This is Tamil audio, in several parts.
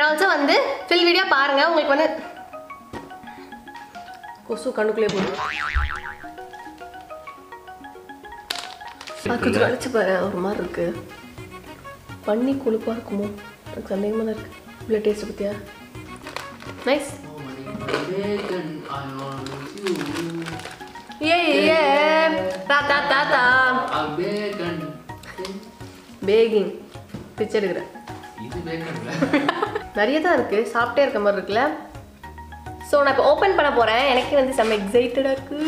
ஆல்சோ வந்து ஃபில் வீடியோ பாருங்க உங்களுக்கு வந்து கொசு கண்ணுக்குள்ளே போடும் அது கொஞ்சம் கழிச்சு பாரு ஒரு மாதிரி இருக்கு பண்ணி கொழுப்பா இருக்குமோ எனக்கு சந்தேகமாக தான் இருக்கு இவ்வளோ டேஸ்ட் பத்தியா nice Bacon, I want you. ஏ ஏ தா தா தா தா A bacon. பேகிங் பிச்சை எடுக்கிறேன் இது பேக்கன்ல நிறைய தான் இருக்கு சாப்பிட்டே இருக்க மாதிரி இருக்குல்ல ஸோ நான் இப்போ ஓப்பன் பண்ண போறேன் எனக்கு வந்து செம்ம எக்ஸைட்டடாக இருக்கு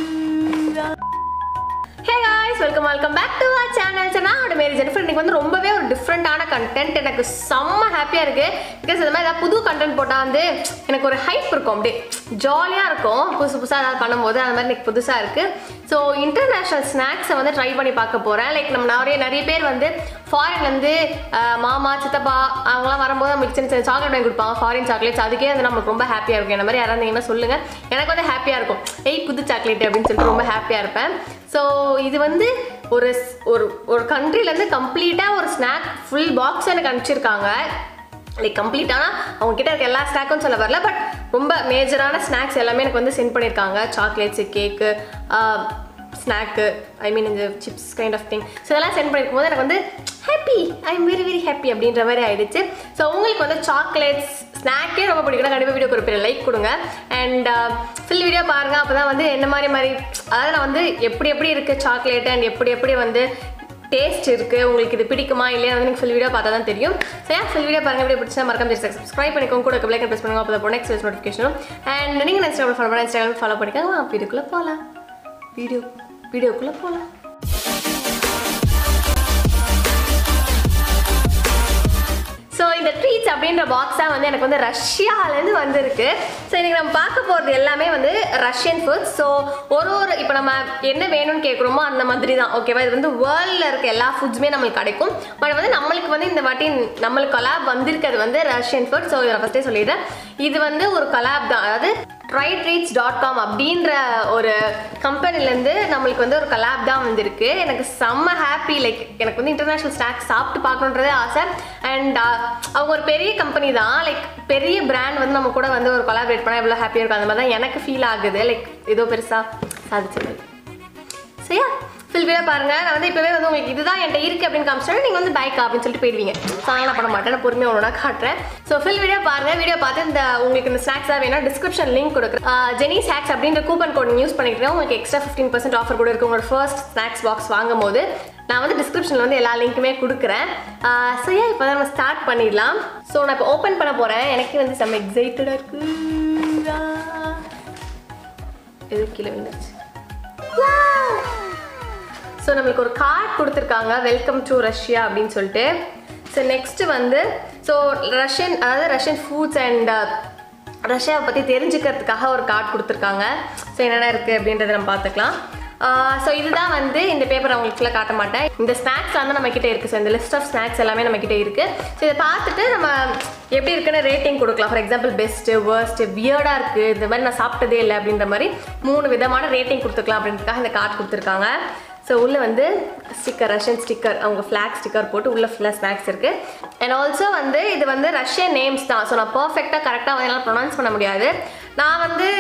hey guys welcome welcome back to our channel so நான் மேரி ஜெனிஃபர் இன்னைக்கு வந்து ரொம்பவே ஒரு டிஃப்ரெண்ட்டான கண்டென்ட் எனக்கு செம்ம ஹாப்பியாக இருக்கு பிகாஸ் இது மாதிரி ஏதாவது புது கண்டென்ட் போட்டால் வந்து எனக்கு ஒரு ஹைப் இருக்கும் அப்படியே ஜாலியாக இருக்கும் புதுசு புதுசாக ஏதாவது பண்ணும்போது அந்த மாதிரி எனக்கு புதுசாக இருக்கு ஸோ இன்டர்நேஷ்னல் ஸ்நாக்ஸை வந்து ட்ரை பண்ணி பார்க்க போகிறேன் லைக் நம்ம நிறைய நிறைய பேர் வந்து ஃபாரின்லேருந்து மாமா சித்தப்பா அவங்களாம் வரும்போது நமக்கு சின்ன சின்ன சாக்லேட் வாங்கி கொடுப்பாங்க ஃபாரின் சாக்லேட்ஸ் அதுக்கே வந்து நம்மளுக்கு ரொம்ப ஹாப்பியாக இருக்கும் இந்த மாதிரி யாராவது இருந்தீங்கன்னா சொல்லுங்கள் எனக்கு வந்து ஹாப்பியாக இருக்கும் ஏய் புது சாக்லேட் அப்படின்னு சொல்லிட்டு ரொம்ப ஹாப்பியாக இருப்பேன் ஸோ இது வந்து ஒரு ஸ்- ஒரு ஒரு கண்ட்ரிலேருந்து கம்ப்ளீட்டாக ஒரு ஸ்நாக் ஃபுல் பாக்ஸ் எனக்கு அனுப்பிச்சிருக்காங்க லைக் கம்ப்ளீட்டான அவங்க கிட்ட இருக்க எல்லா ஸ்நாக்கும் சொல்ல வரல பட் ரொம்ப மேஜரான ஸ்நாக்ஸ் எல்லாமே எனக்கு வந்து சென்ட் பண்ணியிருக்காங்க chocolates cake snack I mean இந்த chips kind of thing so இதெல்லாம் சென்ட் பண்ணிருக்கும் போது எனக்கு வந்து happy I am very very happy அப்படின்ற மாதிரி ஆயிடுச்சு ஸோ உங்களுக்கு வந்து சாக்லேட்ஸ் ஸ்நாக்கே ரொம்ப பிடிக்கும் கண்டிப்பாக வீடியோக்கு ஒரு பெரிய லைக் கொடுங்க அண்ட் ஃபுல் வீடியோ பாருங்க அப்போ தான் வந்து என்ன மாதிரி மாதிரி அதாவது நான் வந்து எப்படி எப்படி இருக்குது சாக்லேட் அண்ட் எப்படி எப்படி வந்து டேஸ்ட் இருக்குது உங்களுக்கு இது பிடிக்குமா இல்லையா வந்து நீங்கள் ஃபுல் வீடியோ பார்த்தா தான் தெரியும் சரி ஃபுல் வீடியோ பாருங்க வீடியோ பிடிச்சா மறக்காம தெரியும் சப்ஸ்கிரைப் பண்ணிக்கோங்க கூட பிள்ளைங்க ப்ரெஸ் பண்ணுங்க அப்போ தான் நெக்ஸ்ட் நோட்டிஃபிகேஷனும் அண்ட் நீங்கள் இன்ஸ்டாகிராம் ஃபாலோ பண்ண இன்ஸ்டாகிராம் ஃபாலோ பண்ணிக்கோங்க வீடியோக்குள்ளே போகலாம் வீடியோ வீடியோக்குள்ளே போகலாம் ஸோ இந்த ட்ரீட்ஸ் அப்படின்ற பாக்ஸ் தான் வந்து எனக்கு வந்து ரஷ்யாலேருந்து வந்திருக்கு ஸோ இன்னைக்கு நம்ம பார்க்க போகிறது எல்லாமே வந்து ரஷ்யன் ஃபுட்ஸ் ஸோ ஒரு ஒரு இப்போ நம்ம என்ன வேணும்னு கேட்குறோமோ அந்த மாதிரி தான் ஓகேவா இது வந்து வேர்ல்டில் இருக்க எல்லா ஃபுட்ஸுமே நம்மளுக்கு கிடைக்கும் பட் வந்து நம்மளுக்கு வந்து இந்த வாட்டி நம்மளுக்கு கலாப் வந்திருக்கிறது வந்து ரஷ்யன் ஃபுட் ஸோ இதை ஃபஸ்ட்டே சொல்லிடுறேன் இது வந்து ஒரு கலாப் தான் அதாவது ட்ரை ட்ரீட்ஸ் டாட் காம் அப்படின்ற ஒரு கம்பெனிலேருந்து நம்மளுக்கு வந்து ஒரு கலாப் தான் வந்திருக்கு எனக்கு செம்ம ஹாப்பி லைக் எனக்கு வந்து இன்டர்நேஷ்னல் ஸ்நாக்ஸ் சாப்பிட்டு பார்க்கணுன்றதே ஆசை அண்ட் அவங்க ஒரு பெரிய கம்பெனி தான் லைக் பெரிய பிராண்ட் வந்து நம்ம கூட வந்து ஒரு கொலாபரேட் பண்ணால் எவ்வளோ ஹாப்பியாக இருக்கும் அந்த மாதிரி தான் எனக்கு ஃபீல் ஆகுது லைக் ஏதோ பெருசாக சாதிச்சது சரியா ஃபில் வீடியோ பாருங்க நான் வந்து இப்போவே வந்து உங்களுக்கு இதுதான் என்கிட்ட இருக்கு அப்படின்னு காமிச்சிட்டா நீங்கள் வந்து பைக் அப்படின்னு சொல்லிட்டு போயிடுவீங்க ஸோ அதெல்லாம் பண்ண மாட்டேன் நான் பொறுமையாக ஒன்றா காட்டுறேன் ஸோ ஃபில் வீடியோ பாருங்க வீடியோ பார்த்து இந்த உங்களுக்கு இந்த ஸ்நாக்ஸ் தான் வேணும் டிஸ்கிரிப்ஷன் லிங்க் கொடுக்குறேன் ஜெனி ஸ்நாக்ஸ் அப்படின்ற கூப்பன் கோட் யூஸ் பண்ணிக்கிறேன் உங்களுக்கு எக்ஸ்ட்ரா ஃபிஃப்டீன் பர்சன்ட் ஆஃபர் கூட இருக்கு உங்களோட ஃபர்ஸ்ட் ஸ்நாக்ஸ் பாக்ஸ் வாங்கும் போது நான் வந்து டிஸ்கிரிப்ஷனில் வந்து எல்லா லிங்க்குமே கொடுக்குறேன் ஸோ ஏன் இப்போ நம்ம ஸ்டார்ட் பண்ணிடலாம் ஸோ நான் இப்போ ஓப்பன் பண்ண போகிறேன் எனக்கு வந்து செம்ம எக்ஸைட்டடாக இருக்கு எது கீழே விழுந்துருச்சு ஸோ நம்மளுக்கு ஒரு கார்டு கொடுத்துருக்காங்க வெல்கம் டு ரஷ்யா அப்படின்னு சொல்லிட்டு ஸோ நெக்ஸ்ட் வந்து ஸோ ரஷ்யன் அதாவது ரஷ்யன் ஃபுட்ஸ் அண்ட் ரஷ்யாவை பற்றி தெரிஞ்சுக்கிறதுக்காக ஒரு கார்டு கொடுத்துருக்காங்க ஸோ என்னென்ன இருக்குது அப்படின்றத நம்ம பார்த்துக்கலாம் ஸோ இதுதான் வந்து இந்த பேப்பர் அவங்களுக்குள்ள காட்ட மாட்டேன் இந்த ஸ்நாக்ஸ் வந்து நம்ம கிட்ட இருக்குது ஸோ இந்த லிஸ்ட் ஆஃப் ஸ்நாக்ஸ் எல்லாமே நம்ம கிட்ட இருக்குது ஸோ இதை பார்த்துட்டு நம்ம எப்படி இருக்குன்னு ரேட்டிங் கொடுக்கலாம் ஃபார் எக்ஸாம்பிள் பெஸ்ட்டு வேர்ஸ்ட்டு வியர்டாக இருக்குது இந்த மாதிரி நான் சாப்பிட்டதே இல்லை அப்படின்ற மாதிரி மூணு விதமான ரேட்டிங் கொடுத்துக்கலாம் அப்படின்றதுக்காக இந்த கார்டு கொடுத்துருக்காங்க ஸோ உள்ளே வந்து ஸ்டிக்கர் ரஷ்யன் ஸ்டிக்கர் அவங்க ஃப்ளாக் ஸ்டிக்கர் போட்டு உள்ள ஃபுல்லாக ஸ்நாக்ஸ் இருக்குது அண்ட் ஆல்சோ வந்து இது வந்து ரஷ்யன் நேம்ஸ் தான் ஸோ நான் பர்ஃபெக்டாக கரெக்டாக வந்து என்னால் ப்ரொனவுன்ஸ் பண்ண முடியாது நான் வந்து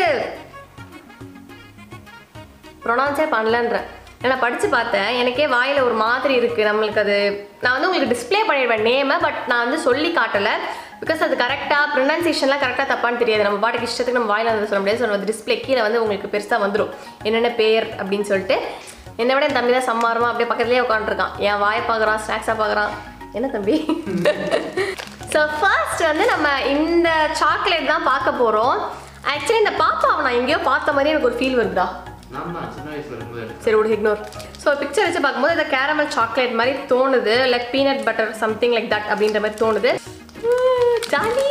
ப்ரொனவுன்ஸே பண்ணலன்றேன் ஏன்னா படித்து பார்த்தேன் எனக்கே வாயில் ஒரு மாதிரி இருக்குது நம்மளுக்கு அது நான் வந்து உங்களுக்கு டிஸ்ப்ளே பண்ணிடுவேன் நேமை பட் நான் வந்து சொல்லி காட்டலை பிகாஸ் அது கரெக்டாக ப்ரொனன்சியேஷன்லாம் கரெக்டாக தப்பான்னு தெரியாது நம்ம பாட்டுக்கு இஷ்டத்துக்கு நம்ம வாயில் வந்து சொல்ல முடியாது ஸோ நம்ம டிஸ்ப்ளே கீழே வந்து உங்களுக்கு பெருசாக வந்துடும் என்னென்ன பேர் அப்படின்னு சொல்லிட்டு என்னை விட என் தம்பி தான் சம்மாரமாக அப்படியே பக்கத்துலேயே உட்காந்துருக்கான் என் வாயை பார்க்குறான் ஸ்நாக்ஸாக பார்க்குறான் என்ன தம்பி ஸோ ஃபர்ஸ்ட் வந்து நம்ம இந்த சாக்லேட் தான் பார்க்க போகிறோம் ஆக்சுவலி இந்த பாப்பாவை நான் எங்கேயோ பார்த்த மாதிரி எனக்கு ஒரு ஃபீல் வருதா நான் தான் சின்ன வயசுல இருக்கும்போது எடுத்தேன். சரி விடு இக்னோர் ஸோ பிக்சர் வச்சு பார்க்கும்போது இந்த கேரமல் சாக்லேட் மாதிரி தோணுது like peanut butter something like that அப்படின்ற மாதிரி தோணுது ஜாலி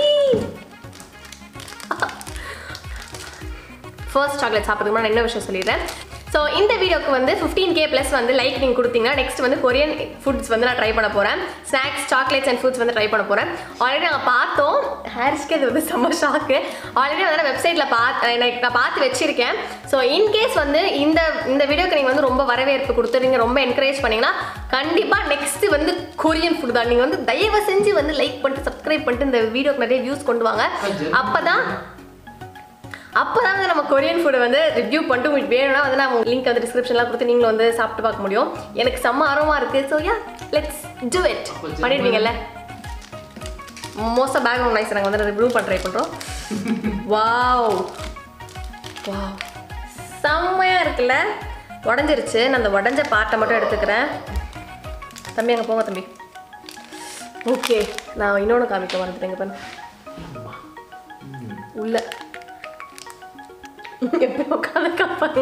ஃபர்ஸ்ட் சாக்லேட் சாப்பிட்றதுக்கு நான் என்ன விஷயம் சொல்லிடுறேன் ஸோ இந்த வீடியோக்கு வந்து ஃபிஃப்டீன் கே ப்ளஸ் வந்து லைக் நீங்கள் கொடுத்தீங்கன்னா நெக்ஸ்ட் வந்து கொரியன் ஃபுட்ஸ் வந்து நான் ட்ரை பண்ண போகிறேன் ஸ்நாக்ஸ் சாக்லேட்ஸ் அண்ட் ஃபுட்ஸ் வந்து ட்ரை பண்ண போகிறேன் ஆல்ரெடி நாங்கள் பார்த்தோம் ஹேரிஸ்க்கு இது வந்து செம்ம ஷாக்கு ஆல்ரெடி வந்து நான் வெப்சைட்டில் பார்த்து எனக்கு நான் பார்த்து வச்சிருக்கேன் ஸோ இன்கேஸ் வந்து இந்த இந்த வீடியோக்கு நீங்கள் வந்து ரொம்ப வரவேற்பு கொடுத்து நீங்கள் ரொம்ப என்கரேஜ் பண்ணீங்கன்னா கண்டிப்பாக நெக்ஸ்ட் வந்து கொரியன் ஃபுட் தான் நீங்கள் வந்து தயவு செஞ்சு வந்து லைக் பண்ணிட்டு சப்ஸ்கிரைப் பண்ணிட்டு இந்த வீடியோக்கு நிறைய வியூஸ் கொண்டு வாங்க அப்போ தான் அப்போ தான் வந்து நம்ம கொரியன் ஃபுட்டை வந்து ரிவ்யூ பண்ணிட்டு உங்களுக்கு வேணும்னா வந்து நான் லிங்க் வந்து டிஸ்கிரிப்ஷன்லாம் கொடுத்து நீங்களும் வந்து சாப்பிட்டு பார்க்க முடியும் எனக்கு செம்ம ஆர்வமாக இருக்குது so yeah let's do it அப்போ ஜெர்மன் பண்ணிடுவீங்கல்ல மோஸ்ட்டாக பேக்ரவுண்ட் நாய்ஸ் நாங்கள் வந்து ரிவ்யூ பண்ண ட்ரை பண்ணுறோம் வாவ் வாவ் செம்மையாக இருக்குல்ல உடஞ்சிருச்சு நான் அந்த உடஞ்ச பார்ட்டை மட்டும் எடுத்துக்கிறேன் தம்பி அங்கே போங்க தம்பி ஓகே நான் இன்னொன்று காமிக்க வந்துட்டேங்க பண்ண உள்ள எப்படி உட்காந்து காப்பாங்க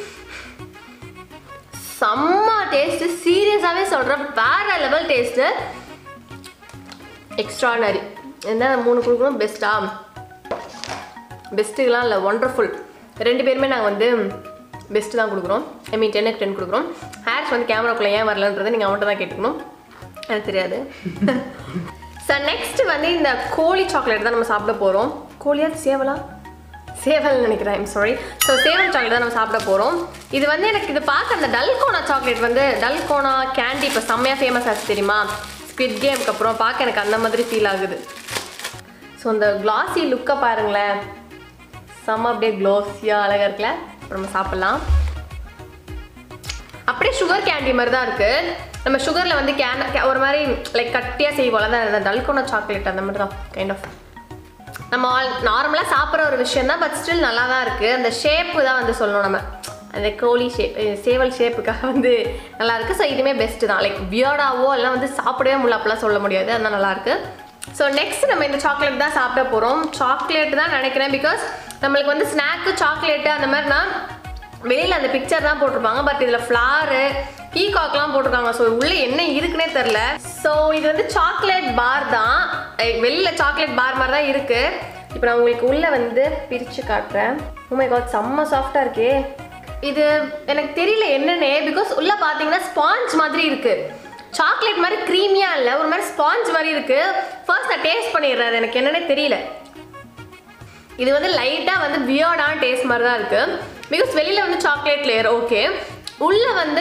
செம்ம டேஸ்ட்டு சீரியஸாகவே சொல்கிறேன் வேற லெவல் டேஸ்ட்டு எக்ஸ்ட்ரானரி என்ன மூணு கொடுக்கணும் பெஸ்ட்டா பெஸ்ட்டுக்கெலாம் இல்லை ஒண்டர்ஃபுல் ரெண்டு பேருமே நாங்கள் வந்து பெஸ்ட்டு தான் கொடுக்குறோம் ஐ மீன் டென்னுக்கு டென் கொடுக்குறோம் ஹேர்ஸ் வந்து கேமராக்குள்ளே ஏன் வரலன்றதை நீங்கள் அவன்கிட்ட தான் கேட்டுக்கணும் எனக்கு தெரியாது சார் நெக்ஸ்ட் வந்து இந்த கோழி சாக்லேட் தான் நம்ம சாப்பிட போகிறோம் கோழியா சேவலா சேவல் நினைக்கிறேன் ஐம் சாரி ஸோ சேவல் சாக்லேட் தான் நம்ம சாப்பிட போகிறோம் இது வந்து எனக்கு இது பார்க்க அந்த டல்கோனா சாக்லேட் வந்து டல்கோனா கேண்டி இப்போ செம்மையாக ஃபேமஸ் ஆச்சு தெரியுமா ஸ்குவிட் கேம்க்கு அப்புறம் பார்க்க எனக்கு அந்த மாதிரி ஃபீல் ஆகுது ஸோ அந்த கிளாஸி லுக்கை பாருங்களேன் செம்ம அப்படியே க்ளோஸியாக அழகாக இருக்குல்ல அப்புறம் நம்ம சாப்பிட்லாம் அப்படியே சுகர் கேண்டி மாதிரி தான் இருக்கு நம்ம சுகரில் வந்து கேன் ஒரு மாதிரி லைக் கட்டியாக செய்வோம்ல தான் அந்த டல்கோனா சாக்லேட் அந்த மாதிரி தான் கைண்ட் ஆஃப் நம்ம ஆல் நார்மலாக சாப்பிட்ற ஒரு விஷயம் தான் பட் ஸ்டில் நல்லா தான் இருக்குது அந்த ஷேப்பு தான் வந்து சொல்லணும் நம்ம அந்த கோழி ஷேப் சேவல் ஷேப்புக்காக வந்து நல்லா இருக்குது ஸோ இதுவுமே பெஸ்ட்டு தான் லைக் வியர்டாவோ எல்லாம் வந்து சாப்பிடவே முடியல அப்படிலாம் சொல்ல முடியாது அதெல்லாம் நல்லா இருக்கு ஸோ நெக்ஸ்ட் நம்ம இந்த சாக்லேட் தான் சாப்பிட போகிறோம் சாக்லேட் தான் நினைக்கிறேன் பிகாஸ் நம்மளுக்கு வந்து ஸ்நாக்கு சாக்லேட்டு அந்த மாதிரினா வெளியில் அந்த பிக்சர் தான் போட்டிருப்பாங்க பட் இதில் ஃப்ளாரு பீகாக்லாம் போட்டிருக்காங்க ஸோ உள்ளே என்ன இருக்குன்னே தெரில ஸோ இது வந்து சாக்லேட் பார் தான் அஹ் வெளியில சாக்லேட் பார் மாதிரி தான் இருக்கு இப்போ நான் உங்களுக்கு உள்ளே வந்து பிரித்து காட்டுறேன் உமை காட் செம்ம சாஃப்டாக இருக்கே இது எனக்கு தெரியல என்னன்னே பிகாஸ் உள்ளே பார்த்தீங்கன்னா ஸ்பாஞ்ச் மாதிரி இருக்கு சாக்லேட் மாதிரி க்ரீமியாக இல்லை ஒரு மாதிரி ஸ்பாஞ்ச் மாதிரி இருக்கு ஃபர்ஸ்ட் நான் டேஸ்ட் பண்ணிடுறேன் அது எனக்கு என்னன்னே தெரியல இது வந்து லைட்டாக வந்து வியர்டான டேஸ்ட் மாதிரி தான் இருக்கு பிகாஸ் வெளியில் வந்து சாக்லேட் லேயர் ஓகே உள்ளே வந்து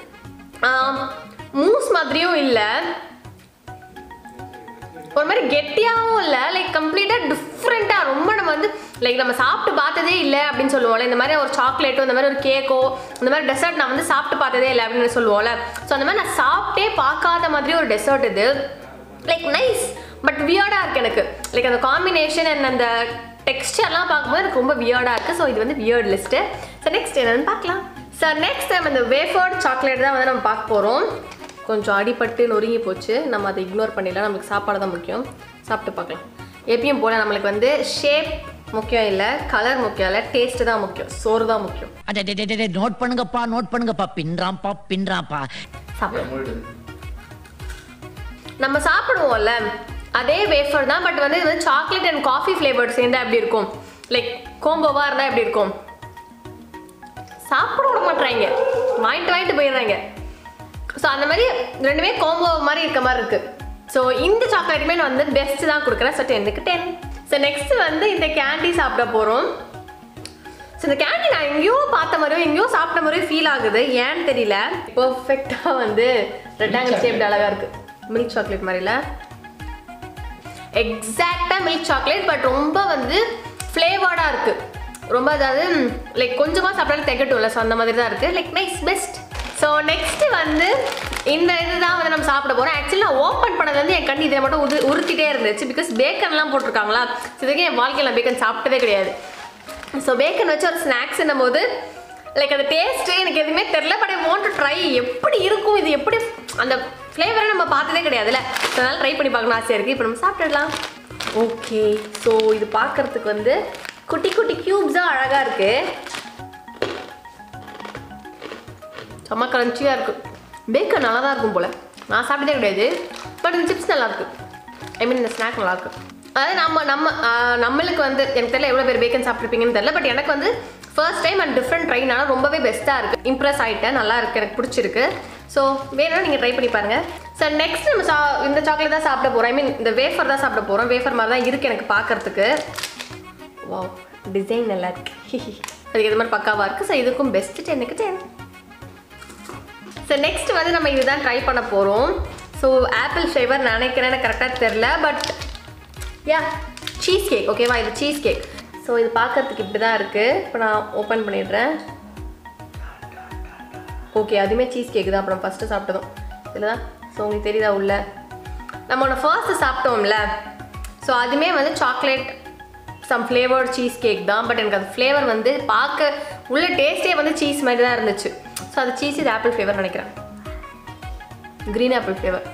மூஸ் மாதிரியும் இல்லை ஒரு மாதிரி கெட்டியாகவும் இல்லை லைக் கம்ப்ளீட்டாக டிஃப்ரெண்ட்டாக ரொம்ப நம்ம வந்து லைக் நம்ம சாப்பிட்டு பார்த்ததே இல்லை அப்படின்னு சொல்லுவோம்ல இந்த மாதிரி ஒரு சாக்லேட்டோ இந்த மாதிரி ஒரு கேக்கோ இந்த மாதிரி டெசர்ட் நான் வந்து சாப்பிட்டு பார்த்ததே இல்லை அப்படின்னு சொல்லுவோம்ல ஸோ அந்த மாதிரி நான் சாப்பிட்டே பார்க்காத மாதிரி ஒரு டெசர்ட் இது லைக் நைஸ் பட் வியர்டாக இருக்கு எனக்கு லைக் அந்த காம்பினேஷன் அண்ட் அந்த டெக்ஸ்டர்லாம் பார்க்கும்போது எனக்கு ரொம்ப வியர்டாக இருக்குது ஸோ இது வந்து வியர்ட் லிஸ்ட்டு ஸோ நெக்ஸ்ட் என்னன்னு பார்க்கலாம் சார் நெக்ஸ்ட் டைம் இந்த வேஃபர்ட் சாக்லேட் தான் வந்து நம்ம பார்க்க போகிறோம் கொஞ்சம் அடிபட்டு நொறுங்கி போச்சு நம்ம அதை இக்னோர் பண்ணிடலாம் நம்மளுக்கு சாப்பாடு தான் முக்கியம் சாப்பிட்டு பார்க்கலாம் எப்பயும் போல் நம்மளுக்கு வந்து ஷேப் முக்கியம் இல்லை கலர் முக்கியம் இல்லை டேஸ்ட்டு தான் முக்கியம் சோறு தான் முக்கியம் அடே நோட் பண்ணுங்கப்பா நோட் பண்ணுங்கப்பா பின்றாம்பா பின்றாம்பா சாப்பிடலாம் முழுது நம்ம சாப்பிடுவோம்ல அதே வேஃபர் தான் பட் வந்து இது வந்து சாக்லேட் அண்ட் காஃபி ஃப்ளேவர்ட் சேர்ந்தா எப்படி இருக்கும் லைக் கோம்போவாக இருந்தால் எப்படி இருக்கும் சாப்பிட விட மாட்றாங்க வாங்கிட்டு வாங்கிட்டு போயிடுறாங்க ஸோ அந்த மாதிரி ரெண்டுமே கோம்போ மாதிரி இருக்க மாதிரி இருக்கு ஸோ இந்த சாக்லேட்டுமே நான் வந்து பெஸ்ட் தான் கொடுக்குறேன் ஸோ டென்னுக்கு டென் ஸோ நெக்ஸ்ட் வந்து இந்த கேண்டி சாப்பிட போகிறோம் ஸோ இந்த கேண்டி நான் எங்கேயோ பார்த்த மாதிரியோ எங்கேயோ சாப்பிட்ட மாதிரியோ ஃபீல் ஆகுது ஏன்னு தெரியல பர்ஃபெக்டாக வந்து ரெக்டாங்கிள் ஷேப்ட் அழகாக இருக்கு மில்க் சாக்லேட் மாதிரில எக்ஸாக்டாக மில்க் சாக்லேட் பட் ரொம்ப வந்து ஃப்ளேவர்டாக இருக்கு ரொம்ப அதாவது லைக் கொஞ்சமாக சாப்பிட்டாலும் திகட்டும்ல ஸோ அந்த மாதிரி தான் இருக்கு like nice best so next வந்து இந்த இதுதான் வந்து நம்ம சாப்பிட போகிறோம் ஆக்சுவலி நான் ஓப்பன் பண்ணது வந்து என் கண்ணு இதை மட்டும் உது உறுத்திட்டே இருந்துச்சு பிகாஸ் பேக்கன்லாம் போட்டிருக்காங்களா So இதுக்கு என் வாழ்க்கையில் நான் பேக்கன் சாப்பிட்டதே கிடையாது ஸோ பேக்கன் வச்சு ஒரு ஸ்நாக்ஸ்ன்னும் போது லைக் அந்த டேஸ்ட்டு எனக்கு எதுவுமே தெரில but I want to try எப்படி இருக்கும் இது எப்படி அந்த ஃப்ளேவரை நம்ம பார்த்ததே கிடையாதுல்ல So அதனால ட்ரை பண்ணி பார்க்கணும் ஆசையாக இருக்குது இப்போ நம்ம சாப்பிட்டுடலாம் ஓகே ஸோ இது பார்க்கறதுக்கு வந்து குட்டி குட்டி க்யூப்ஸாக அழகாக இருக்குது செம்ம கிரன்ச்சியாக இருக்குது பேக்கன் நல்லா தான் இருக்கும் போல் நான் சாப்பிட்டதே கிடையாது பட் இந்த சிப்ஸ் நல்லா இருக்கு ஐ மீன் இந்த ஸ்நாக் நல்லா இருக்கு அதாவது நம்ம நம்ம ஆஹ், நம்மளுக்கு வந்து எனக்கு தெரியல எவ்வளோ பேர் பேக்கன் சாப்பிட்ருப்பீங்கன்னு தெரியல பட் எனக்கு வந்து ஃபர்ஸ்ட் டைம் அண்ட் டிஃப்ரெண்ட் ட்ரைனால ரொம்பவே பெஸ்ட்டாக இருக்குது இம்ப்ரெஸ் ஆகிட்டேன் நல்லா இருக்கு எனக்கு பிடிச்சிருக்கு ஸோ வேணும்னா நீங்கள் ட்ரை பண்ணி பாருங்கள் சார் நெக்ஸ்ட் நம்ம சா இந்த சாக்லேட் தான் சாப்பிட போகிறோம் ஐ மீன் இந்த வேஃபர் தான் சாப்பிட போகிறோம் வேஃபர் மாதிரி தான் இருக்குது எனக்கு பார்க்கறதுக்கு வாவ் டிசைன் நல்லா இருக்கு அதுக்கு இது மாதிரி பக்காவாக இருக்குது ஸோ இதுக்கும் பெஸ்ட்டு டென்னுக்கு டென் ஸோ நெக்ஸ்ட் வந்து நம்ம இதுதான் ட்ரை பண்ண போகிறோம் ஸோ ஸோ ஆப்பிள் ஃப்ளேவர் நினைக்கிறேன்னு கரெக்டாக தெரில பட் யா சீஸ் கேக் ஓகேவா இது சீஸ் கேக் ஸோ இது பார்க்கறதுக்கு இப்படி தான் இருக்குது இப்போ நான் ஓப்பன் பண்ணிடுறேன் ஓகே அதுவுமே சீஸ் கேக் தான் அப்புறம் ஃபஸ்ட்டு சாப்பிட்டதும் இதில் தான் ஸோ உங்களுக்கு தெரியுதா உள்ள நம்ம ஒன்று ஃபர்ஸ்ட்டு சாப்பிட்டோம்ல ஸோ அதுவுமே வந்து chocolate some flavoured cheese cake தான் பட் எனக்கு அது ஃப்ளேவர் வந்து பார்க்க உள்ள டேஸ்ட்டே வந்து சீஸ் மாதிரி தான் இருந்துச்சு ஸோ அது சீஸ் இது ஆப்பிள் ஃப்ளேவர் நினைக்கிறேன் க்ரீன் ஆப்பிள் ஃப்ளேவர்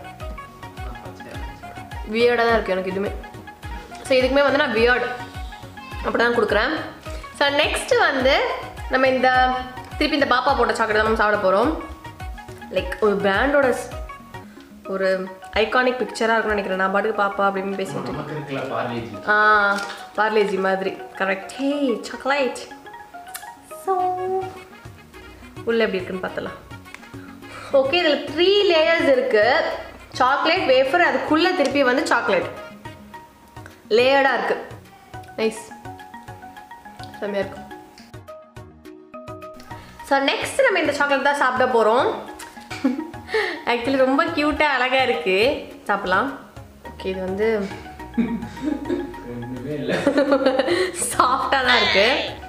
வியர்டாக தான் இருக்குது எனக்கு இதுவுமே ஸோ இதுக்குமே வந்து நான் வியர்ட் அப்படி தான் கொடுக்குறேன் ஸோ நெக்ஸ்ட் வந்து நம்ம இந்த திருப்பி இந்த பாப்பா போட்ட சாக்லேட் தான் நம்ம சாப்பிட போகிறோம் லைக் ஒரு பிராண்டோட ஒரு ஐகானிக் பிக்சராக இருக்கும்னு நினைக்கிறேன் நான் பாட்டுக்கு பாப்பா அப்படின்னு பேசிட்டு நமக்கு இருக்குல்ல பார்லேஜி ஆ பார்லேஜி மாதிரி கரெக்ட் ஹே சாக்லேட் ஸோ உள்ள எப்படி இருக்குன்னு பார்த்தலாம் ஓகே இதில் த்ரீ லேயர்ஸ் இருக்கு சாக்லேட் வேஃபர் அதுக்குள்ளே திருப்பி வந்து சாக்லேட் லேயர்டாக இருக்கு நைஸ் செம்மையாக இருக்கும் ஸோ நெக்ஸ்ட் நம்ம இந்த சாக்லேட் தான் சாப்பிட போகிறோம் ஆக்சுவலி ரொம்ப க்யூட்டாக அழகாக இருக்குது சாப்பிடலாம் ஓகே இது வந்து ஒண்ணுமே இல்லை சாஃப்டாக தான் இருக்கு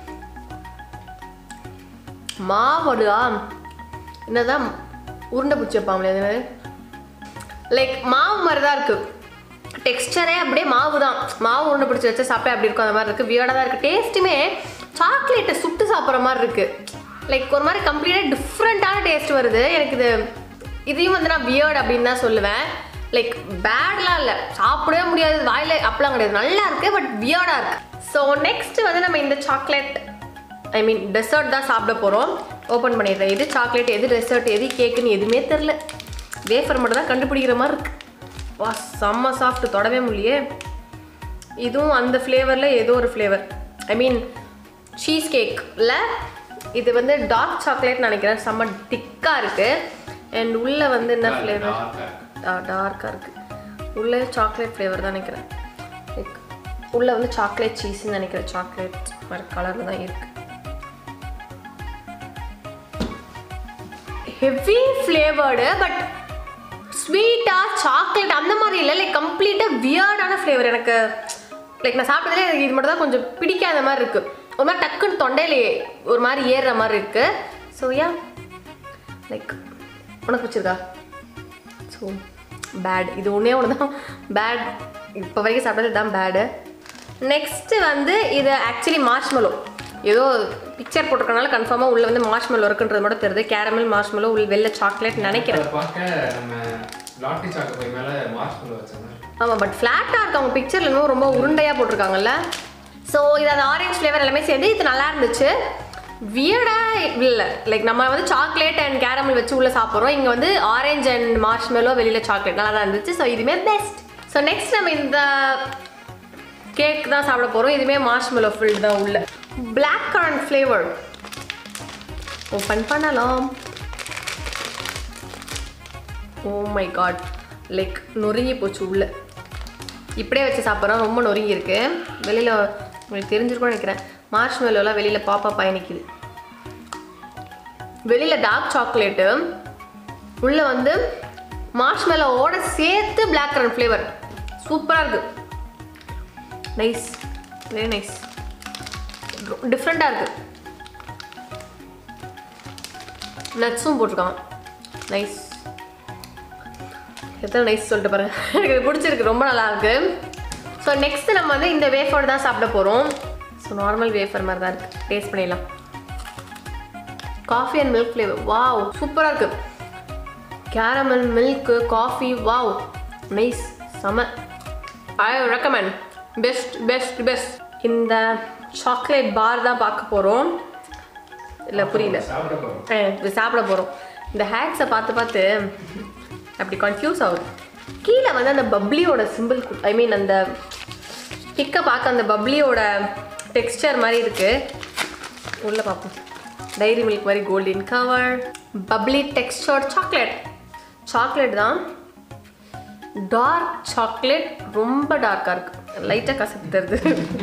மாவோடா என்னதான் உருண்டை பிடிச்சி வைப்பாங்களே அது லைக் மாவு மாதிரி தான் இருக்கு டெக்ஸ்டரே அப்படியே மாவு தான் மாவு உருண்டை பிடிச்சி வச்சா சாப்பிட்டா அப்படி இருக்கும் அந்த மாதிரி இருக்கு வியர்டாக தான் இருக்கு டேஸ்ட்டுமே சாக்லேட்டை சுட்டு சாப்பிட்ற மாதிரி இருக்கு லைக் ஒரு மாதிரி கம்ப்ளீட்டாக டிஃப்ரெண்ட்டான டேஸ்ட் வருது எனக்கு இது இதையும் வந்து நான் வியர்ட் அப்படின்னு தான் சொல்லுவேன் லைக் பேட்லாம் இல்லை சாப்பிடவே முடியாது வாயில அப்பெல்லாம் கிடையாது நல்லா இருக்கு பட் வியர்டாக இருக்கு ஸோ நெக்ஸ்ட் வந்து நம்ம இந்த சாக்லேட் ஐ மீன் டெசர்ட் தான் சாப்பிட போகிறோம் ஓப்பன் பண்ணிடுறேன் எது சாக்லேட் எது டெசர்ட் எது கேக்குன்னு எதுவுமே தெரில வேஃபர் மட்டும் தான் கண்டுபிடிக்கிற மாதிரி இருக்கு வா செம்ம சாஃப்ட் தொடவே முடியலையே இதுவும் அந்த ஃப்ளேவரில் ஏதோ ஒரு ஃப்ளேவர் ஐ மீன் சீஸ் கேக்கில் இது வந்து டார்க் சாக்லேட் நினைக்கிறேன் செம்ம திக்காக இருக்குது அண்ட் உள்ளே வந்து என்ன ஃப்ளேவர் டார்க்காக இருக்குது உள்ளே சாக்லேட் ஃப்ளேவர் தான் நினைக்கிறேன் லைக் உள்ளே வந்து சாக்லேட் சீஸ்ன்னு நினைக்கிறேன் சாக்லேட் மாதிரி கலரில் தான் இருக்குது ஹெவி ஃப்ளேவர்டு பட் ஸ்வீட்டாக சாக்லேட் அந்த மாதிரி இல்லை லைக் கம்ப்ளீட்டாக வியர்டான ஃப்ளேவர் எனக்கு லைக் நான் சாப்பிட்டதுல எனக்கு இது மட்டும் தான் கொஞ்சம் பிடிக்காத மாதிரி இருக்குது ஒரு மாதிரி டக்குன்னு தொண்டையில ஒரு மாதிரி ஏறுற மாதிரி இருக்குது ஸோ யா லைக் உனக்கு பிடிச்சிருக்கா ஸோ பேட் இது ஒன்றே ஒன்று தான் பேட் இப்போ வரைக்கும் சாப்பிட்டது தான் பேடு நெக்ஸ்ட்டு வந்து இது ஆக்சுவலி மார்ஷ்மெலோ ஏதோ பிக்சர் போட்டிருக்கனால கன்ஃபார்மாக உள்ளே வந்து மார்ஷ்மெலோ இருக்குன்றது மட்டும் தெரியுது கேரமல் மார்ஷ்மெலோ உள்ள வெள்ளை சாக்லேட் நினைக்கிறேன் அதை பார்க்க நம்ம லாட்டி சாக்கு போய் மேலே மார்ஷ்மெல்லோ வச்சாங்க ஆமாம் பட் ஃப்ளாட்டாக இருக்கு அவங்க பிக்சரில் இன்னும் ரொம்ப உருண்டையாக போட்டிருக்காங்கல்ல ஸோ இது அந்த ஆரஞ்சு ஃப்ளேவர் எல்லாமே சேர்ந்து இது நல்லா இருந்துச்சு வியர்டாக இல்லை லைக் நம்ம வந்து சாக்லேட் அண்ட் கேரமல் வச்சு உள்ளே சாப்பிட்றோம் இங்கே வந்து ஆரஞ்சு அண்ட் மார்ஷ்மெலோ வெளியில் சாக்லேட் நல்லா தான் இருந்துச்சு ஸோ இதுவுமே பெஸ்ட் ஸோ நெக்ஸ்ட் நம்ம இந்த கேக் தான் சாப்பிட போகிறோம் இதுவுமே மார்ஷ்மெலோ ஃபில்டு தான் உள்ள பிளாக் கரண்ட் ஃப்ளேவர் ஓப்பன் பண்ணலாம் ஓ மை காட் லைக் நொறுங்கி போச்சு உள்ள இப்படியே வச்சு சாப்பிட்றோம் ரொம்ப நொறுங்கி இருக்கு வெளியில் உங்களுக்கு தெரிஞ்சிருக்கும்னு நினைக்கிறேன் மார்ஷ் மெல்லோலாம் வெளியில் பாப்பா பயணிக்குது வெளியில் டார்க் சாக்லேட்டு உள்ளே வந்து மார்ஷ்மெல்லோவோட சேர்த்து பிளாக் கரண்ட் ஃப்ளேவர் சூப்பராக இருக்கு நைஸ் வெரி நைஸ் டிஃப்ரெண்ட்டாக இருக்கு நட்ஸும் போட்டிருக்காங்க நைஸ் எத்தனை நைஸ் சொல்லிட்டு பாருங்க எனக்கு இது பிடிச்சிருக்கு ரொம்ப நல்லா இருக்கு ஸோ நெக்ஸ்ட் நம்ம வந்து இந்த வேஃபர் தான் சாப்பிட போகிறோம் ஸோ நார்மல் வேஃபர் மாதிரி தான் இருக்கு டேஸ்ட் பண்ணிடலாம் coffee and milk flavour wow சூப்பராக இருக்கு caramel milk coffee wow nice செம I recommend best best best இந்த சாக்லேட் பார் தான் பார்க்க போகிறோம் இல்லை புரியல சாப்பிட போகிறோம் அஹ் இது சாப்பிட போகிறோம் இந்த ஹேக்ஸை பார்த்து பார்த்து அப்படி கன்ஃபியூஸ் ஆகுது கீழே வந்து அந்த பப்ளியோட சிம்பிள் ஐ மீன் அந்த பிக்கை பார்க்க அந்த பப்ளியோட டெக்ஸ்டர் மாதிரி இருக்கு உள்ள பார்ப்போம் டைரி மில்க் மாதிரி golden cover bubbly texture chocolate chocolate தான் டார்க் சாக்லேட் ரொம்ப டார்க்காக இருக்கு லைட்டாக கசப்பு தருது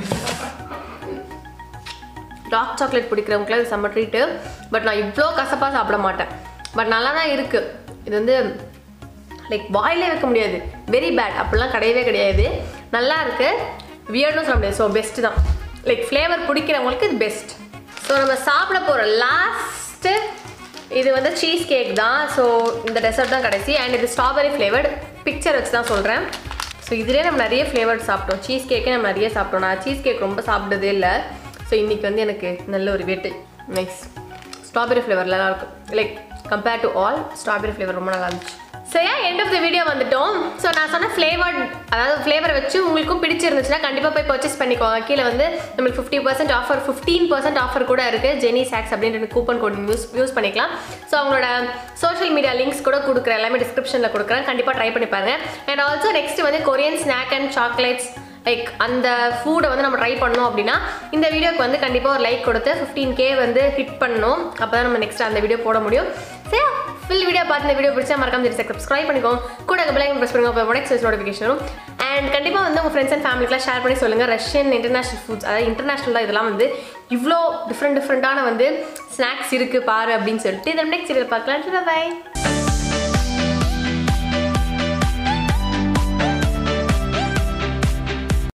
டார்க் சாக்லேட் பிடிக்கிறவங்களுக்குலாம் இது செம்ம ட்ரீட்டு பட் நான் இவ்வளோ கசப்பாக சாப்பிட மாட்டேன் பட் நல்லா தான் இருக்குது இது வந்து லைக் வாயிலே வைக்க முடியாது வெரி பேட் அப்படிலாம் கிடையவே கிடையாது நல்லா இருக்கு வியர்டும் சொல்ல முடியாது ஸோ பெஸ்ட் தான் லைக் ஃப்ளேவர் பிடிக்கிறவங்களுக்கு இது பெஸ்ட் ஸோ நம்ம சாப்பிட போகிற லாஸ்ட்டு இது வந்து சீஸ் கேக் தான் ஸோ இந்த டெசர்ட் தான் கடைசி அண்ட் இது ஸ்ட்ராபெரி ஃப்ளேவர்டு பிக்சர் வச்சு தான் சொல்கிறேன் ஸோ இதுலேயே நம்ம நிறைய ஃப்ளேவர் சாப்பிட்டோம் சீஸ் கேக்கே நம்ம நிறைய சாப்பிட்டோம் நான் சீஸ் கேக் ரொம்ப சாப்பிட்டதே இல்லை ஸோ இன்றைக்கி வந்து எனக்கு நல்ல ஒரு வேட்டு நைஸ் ஸ்ட்ராபெரி ஃப்ளேவரில் தான் இருக்கும் like compare to all strawberry flavour ரொம்ப நல்லா இருந்துச்சு சரியா எண்ட் ஆஃப் த வீடியோ வந்துட்டோம் ஸோ நான் சொன்ன ஃப்ளேவர் அதாவது ஃப்ளேவரை வச்சு உங்களுக்கும் பிடிச்சிருந்துச்சுன்னா கண்டிப்பாக போய் பர்ச்சேஸ் பண்ணிக்கோங்க கீழே வந்து நம்மளுக்கு fifty percent offer fifteen percent offer கூட இருக்குது ஜெனி சாக்ஸ் அப்படின்ற கூப்பன் கோட் யூஸ் யூஸ் பண்ணிக்கலாம் ஸோ அவங்களோட சோஷியல் மீடியா லிங்க்ஸ் கூட கொடுக்குறேன் எல்லாமே டிஸ்கிரிப்ஷனில் கொடுக்குறேன் கண்டிப்பாக ட்ரை பண்ணி பாருங்க அண்ட் ஆல்சோ நெக்ஸ்ட் வந்து Korean snack and chocolates like அந்த ஃபுட்டை வந்து நம்ம ட்ரை பண்ணோம் அப்படின்னா இந்த வீடியோக்கு வந்து கண்டிப்பாக ஒரு லைக் கொடுத்து ஃபிஃப்டீன் கே வந்து ஹிட் பண்ணணும் அப்போ தான் நம்ம நெக்ஸ்ட் அந்த வீடியோ போட முடியும் சரி ஃபுல் வீடியோ பார்த்து இந்த வீடியோ பிடிச்சா மறக்காம தெரிஞ்சு சப்ஸ்கிரைப் பண்ணிக்கோங்க கூட பெல் ப்ரெஸ் பண்ணுங்க அப்போ நெக்ஸ்ட் நோட்டிஃபிகேஷன் வரும் அண்ட் கண்டிப்பாக வந்து உங்கள் ஃப்ரெண்ட்ஸ் அண்ட் ஃபேமிலிக்கெலாம் ஷேர் பண்ணி சொல்லுங்கள் ரஷ்யன் இன்டர்நேஷனல் ஃபுட்ஸ் அதாவது இன்டர்நேஷனலாக இதெல்லாம் வந்து இவ்வளோ டிஃப்ரெண்ட் டிஃப்ரெண்ட்டான வந்து ஸ்நாக்ஸ் இருக்குது பாரு அப்படின்னு சொல்லிட்டு இதை நெக்ஸ்ட் வீடியோ பார்க்கலாம் பை